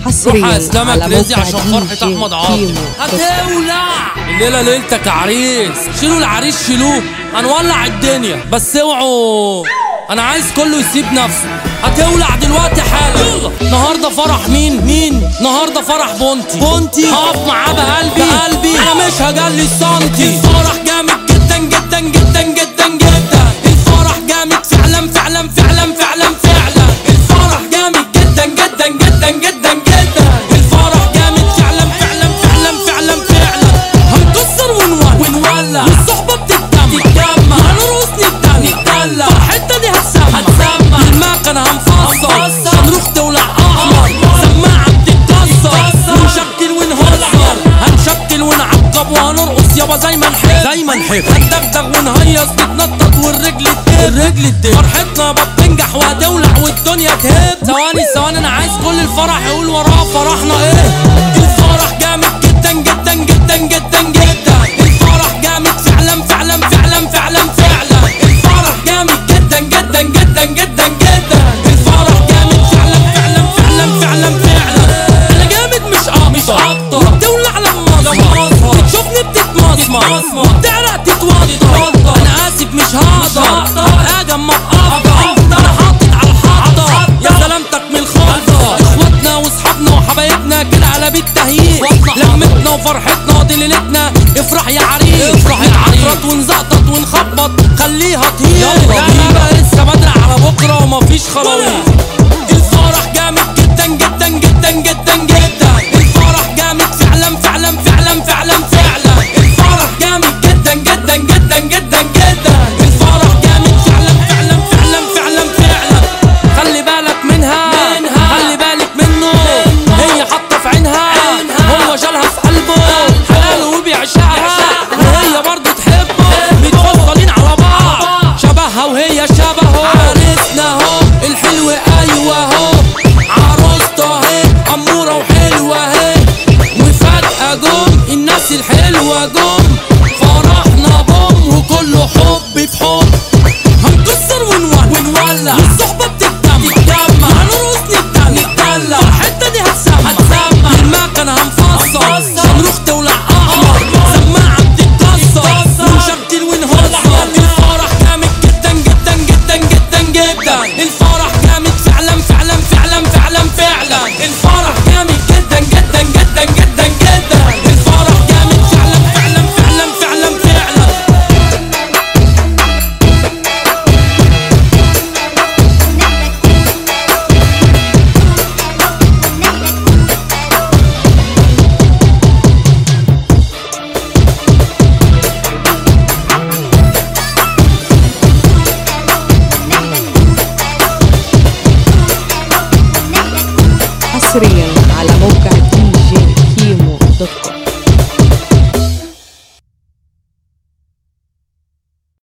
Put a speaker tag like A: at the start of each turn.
A: حصريا
B: روح اسلامك
A: على
B: رزق
A: موقع
B: عشان
A: دي
B: فرحة
A: جي
B: احمد عاطف
A: كيمو.
B: هتولع الليلة ليلتك يا عريس شيلوا العريس شيلوه هنولع الدنيا بس اوعوا انا عايز كله يسيب نفسه هتولع دلوقتي حالا يلا النهارده فرح مين مين النهارده فرح بونتي بونتي هقف معاه بقلبي بقلبي انا مش هجلي سنتي الفرح جامد جدا جدا جدا جدا جدا الفرح جامد فعلا فعلا فعلا فعلا فعلا الفرح جامد جدا جدا جدا جدا جدا الفرح جامد فعلا فعلا فعلا فعلا فعلا هنكسر ونولع ونولع والصحبة بتتجمع تتجمع هنرقص نتدلع نتدلع فرحتنا دي هتسمع هتسمع المكنة هنفصل هنروح تولع احمر سماعة بتتكسر ونشكل ونهزر هنشكل ونعقب وهنرقص يابا زي ما نحب زي ما نحب هندغدغ ونهيص نتنطط والرجل تهب الرجل تهب فرحتنا يابا بتنجح وهتولع والدنيا تهب ثواني ثواني انا عايز كل الفرح يقول وراه فرحنا ايه الفرح جامد جدا جدا جدا جدا جدا الفرح جامد فعلا فعلا فعلا فعلا فعلا الفرح جامد جدا جدا جدا جدا جدا الفرح جامد فعلا فعلا فعلا فعلا فعلا انا جامد مش اه مش اكتر وبتولع لما اصحى بتشوفني بتتمصمص وبتعرق تتوضى انا اسف مش هقدر ابقى جنب افضل انا حاطط على الحاطه يا سلامتك من الخلطه اخواتنا واصحابنا وحبايبنا كده على بيت تهيئ لمتنا وفرحتنا دي ليلتنا افرح يا عريس افرح يا عريس ونزقطط ونخبط خليها تهيئ يلا بينا لسه بدري على بكره ومفيش خلاويص الفرح جامد